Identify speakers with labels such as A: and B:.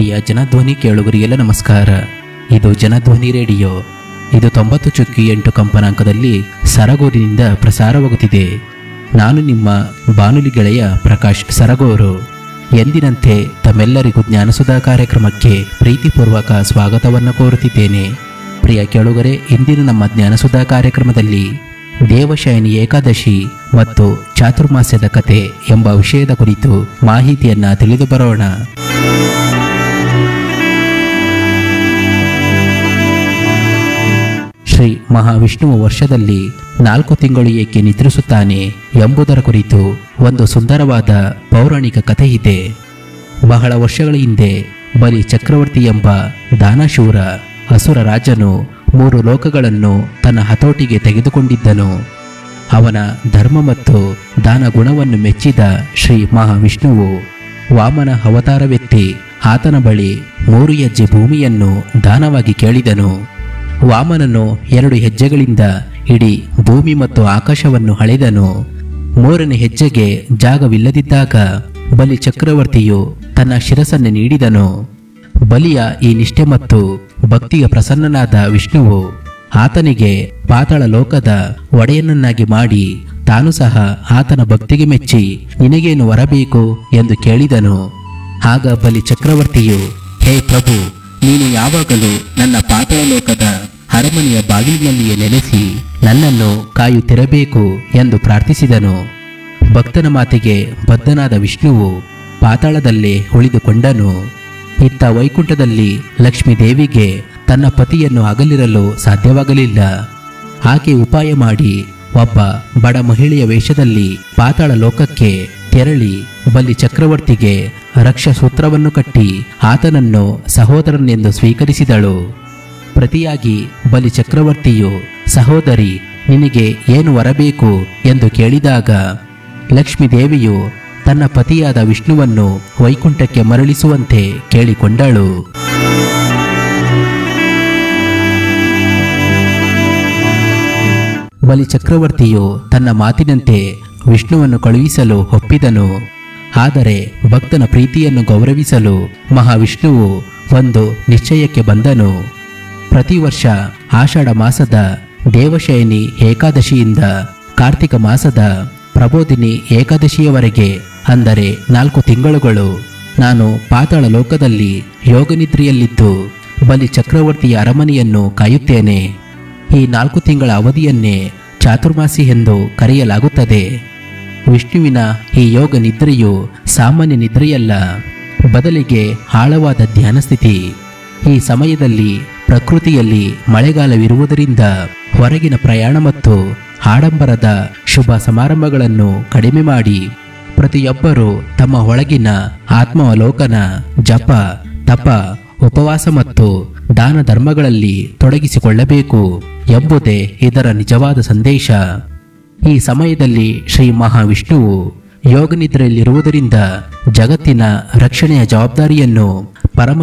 A: ಪ್ರಿಯ ಜನಧ್ವನಿ ಕೇಳುಗರಿಗೆಲ್ಲ ನಮಸ್ಕಾರ ಇದು ಜನಧ್ವನಿ ರೇಡಿಯೋ ಇದು ತೊಂಬತ್ತು ಚುಕ್ಕಿ ಎಂಟು ಕಂಪನಾಂಕದಲ್ಲಿ ಸರಗೂರಿನಿಂದ ಪ್ರಸಾರವಾಗುತ್ತಿದೆ ನಾನು ನಿಮ್ಮ ಬಾನುಲಿ ಗೆಳೆಯ ಪ್ರಕಾಶ್ ಸರಗೂರು ಎಂದಿನಂತೆ ತಮ್ಮೆಲ್ಲರಿಗೂ ಜ್ಞಾನಸುಧಾ ಕಾರ್ಯಕ್ರಮಕ್ಕೆ ಪ್ರೀತಿಪೂರ್ವಕ ಸ್ವಾಗತವನ್ನು ಕೋರುತ್ತಿದ್ದೇನೆ ಪ್ರಿಯ ಕೇಳುಗರೆ ಇಂದಿನ ನಮ್ಮ ಜ್ಞಾನಸುಧಾ ಕಾರ್ಯಕ್ರಮದಲ್ಲಿ ದೇವಶಯನಿ ಏಕಾದಶಿ ಮತ್ತು ಚಾತುರ್ಮಾಸ್ಯದ ಕತೆ ಎಂಬ ವಿಷಯದ ಕುರಿತು ಮಾಹಿತಿಯನ್ನ ತಿಳಿದು ಬರೋಣ ಶ್ರೀ ಮಹಾವಿಷ್ಣುವು ವರ್ಷದಲ್ಲಿ ನಾಲ್ಕು ತಿಂಗಳು ಏಕೆ ನಿದ್ರಿಸುತ್ತಾನೆ ಎಂಬುದರ ಕುರಿತು ಒಂದು ಸುಂದರವಾದ ಪೌರಾಣಿಕ ಕಥೆ ಇದೆ ಬಹಳ ವರ್ಷಗಳ ಹಿಂದೆ ಬಲಿ ಚಕ್ರವರ್ತಿ ಎಂಬ ದಾನಶೂರ ಅಸುರ ರಾಜನು ಮೂರು ಲೋಕಗಳನ್ನು ತನ್ನ ಹತೋಟಿಗೆ ತೆಗೆದುಕೊಂಡಿದ್ದನು ಅವನ ಧರ್ಮ ಮತ್ತು ದಾನ ಗುಣವನ್ನು ಮೆಚ್ಚಿದ ಶ್ರೀ ಮಹಾವಿಷ್ಣುವು ವಾಮನ ಅವತಾರವೆತ್ತಿ ಆತನ ಬಳಿ ಮೂರು ಹೆಜ್ಜೆ ಭೂಮಿಯನ್ನು ದಾನವಾಗಿ ಕೇಳಿದನು ವಾಮನನು ಎರಡು ಹೆಜ್ಜೆಗಳಿಂದ ಇಡೀ ಭೂಮಿ ಮತ್ತು ಆಕಾಶವನ್ನು ಹಳೆದನು ಮೂರನೇ ಹೆಜ್ಜೆಗೆ ಜಾಗವಿಲ್ಲದಿದ್ದಾಗ ಬಲಿ ಚಕ್ರವರ್ತಿಯು ತನ್ನ ಶಿರಸನ್ನು ನೀಡಿದನು ಬಲಿಯ ಈ ನಿಷ್ಠೆ ಮತ್ತು ಭಕ್ತಿಗೆ ಪ್ರಸನ್ನನಾದ ವಿಷ್ಣುವು ಆತನಿಗೆ ಪಾತಾಳ ಲೋಕದ ಒಡೆಯನನ್ನಾಗಿ ಮಾಡಿ ತಾನು ಸಹ ಆತನ ಭಕ್ತಿಗೆ ಮೆಚ್ಚಿ ನಿನಗೇನು ವರಬೇಕು ಎಂದು ಕೇಳಿದನು ಆಗ ಬಲಿ ಚಕ್ರವರ್ತಿಯು ಹೇ ಪ್ರಭು ನೀನು ಯಾವಾಗಲೂ ನನ್ನ ಪಾತಾಳ ಲೋಕದ ಅರಮನೆಯ ಬಾಗಿಲಿನಲ್ಲಿಯೇ ನೆಲೆಸಿ ನನ್ನನ್ನು ಕಾಯುತ್ತಿರಬೇಕು ಎಂದು ಪ್ರಾರ್ಥಿಸಿದನು ಭಕ್ತನ ಮಾತಿಗೆ ಬದ್ಧನಾದ ವಿಷ್ಣುವು ಪಾತಾಳದಲ್ಲೇ ಉಳಿದುಕೊಂಡನು ಇತ್ತ ವೈಕುಂಠದಲ್ಲಿ ಲಕ್ಷ್ಮೀ ದೇವಿಗೆ ತನ್ನ ಪತಿಯನ್ನು ಅಗಲಿರಲು ಸಾಧ್ಯವಾಗಲಿಲ್ಲ ಆಕೆ ಉಪಾಯ ಮಾಡಿ ಒಬ್ಬ ಬಡ ಮಹಿಳೆಯ ವೇಷದಲ್ಲಿ ಪಾತಾಳ ಲೋಕಕ್ಕೆ ತೆರಳಿ ಬಲಿ ಚಕ್ರವರ್ತಿಗೆ ರಕ್ಷಸೂತ್ರವನ್ನು ಕಟ್ಟಿ ಆತನನ್ನು ಸಹೋದರನೆಂದು ಸ್ವೀಕರಿಸಿದಳು ಪ್ರತಿಯಾಗಿ ಬಲಿ ಚಕ್ರವರ್ತಿಯು ಸಹೋದರಿ ನಿನಗೆ ಏನು ವರಬೇಕು ಎಂದು ಕೇಳಿದಾಗ ಲಕ್ಷ್ಮೀ ದೇವಿಯು ತನ್ನ ಪತಿಯಾದ ವಿಷ್ಣುವನ್ನು ವೈಕುಂಠಕ್ಕೆ ಮರಳಿಸುವಂತೆ ಕೇಳಿಕೊಂಡಳು ಬಲಿ ಚಕ್ರವರ್ತಿಯು ತನ್ನ ಮಾತಿನಂತೆ ವಿಷ್ಣುವನ್ನು ಕಳುಹಿಸಲು ಒಪ್ಪಿದನು ಆದರೆ ಭಕ್ತನ ಪ್ರೀತಿಯನ್ನು ಗೌರವಿಸಲು ಮಹಾವಿಷ್ಣುವು ಒಂದು ನಿಶ್ಚಯಕ್ಕೆ ಬಂದನು ಪ್ರತಿ ವರ್ಷ ಆಷಾಢ ಮಾಸದ ದೇವಶಯನಿ ಏಕಾದಶಿಯಿಂದ ಕಾರ್ತಿಕ ಮಾಸದ ಪ್ರಬೋಧಿನಿ ಏಕಾದಶಿಯವರೆಗೆ ಅಂದರೆ ನಾಲ್ಕು ತಿಂಗಳುಗಳು ನಾನು ಪಾತಾಳ ಲೋಕದಲ್ಲಿ ಯೋಗನಿದ್ರೆಯಲ್ಲಿದ್ದು ಬಲಿ ಚಕ್ರವರ್ತಿಯ ಅರಮನೆಯನ್ನು ಕಾಯುತ್ತೇನೆ ಈ ನಾಲ್ಕು ತಿಂಗಳ ಅವಧಿಯನ್ನೇ ಚಾತುರ್ಮಾಸಿ ಎಂದು ಕರೆಯಲಾಗುತ್ತದೆ ವಿಷ್ಣುವಿನ ಈ ಯೋಗ ನಿದ್ರೆಯು ಸಾಮಾನ್ಯ ನಿದ್ರೆಯಲ್ಲ ಬದಲಿಗೆ ಆಳವಾದ ಧ್ಯಾನ ಸ್ಥಿತಿ ಈ ಸಮಯದಲ್ಲಿ ಪ್ರಕೃತಿಯಲ್ಲಿ ಮಳೆಗಾಲವಿರುವುದರಿಂದ ಹೊರಗಿನ ಪ್ರಯಾಣ ಮತ್ತು ಆಡಂಬರದ ಶುಭ ಸಮಾರಂಭಗಳನ್ನು ಕಡಿಮೆ ಮಾಡಿ ಪ್ರತಿಯೊಬ್ಬರೂ ತಮ್ಮ ಒಳಗಿನ ಆತ್ಮಾವಲೋಕನ ಜಪ ತಪ ಉಪವಾಸ ಮತ್ತು ದಾನ ಧರ್ಮಗಳಲ್ಲಿ ತೊಡಗಿಸಿಕೊಳ್ಳಬೇಕು ಎಂಬುದೇ ಇದರ ನಿಜವಾದ ಸಂದೇಶ ಈ ಸಮಯದಲ್ಲಿ ಶ್ರೀ ಮಹಾವಿಷ್ಣುವು ಯೋಗನಿದ್ರೆಯಲ್ಲಿರುವುದರಿಂದ ಜಗತ್ತಿನ ರಕ್ಷಣೆಯ ಜವಾಬ್ದಾರಿಯನ್ನು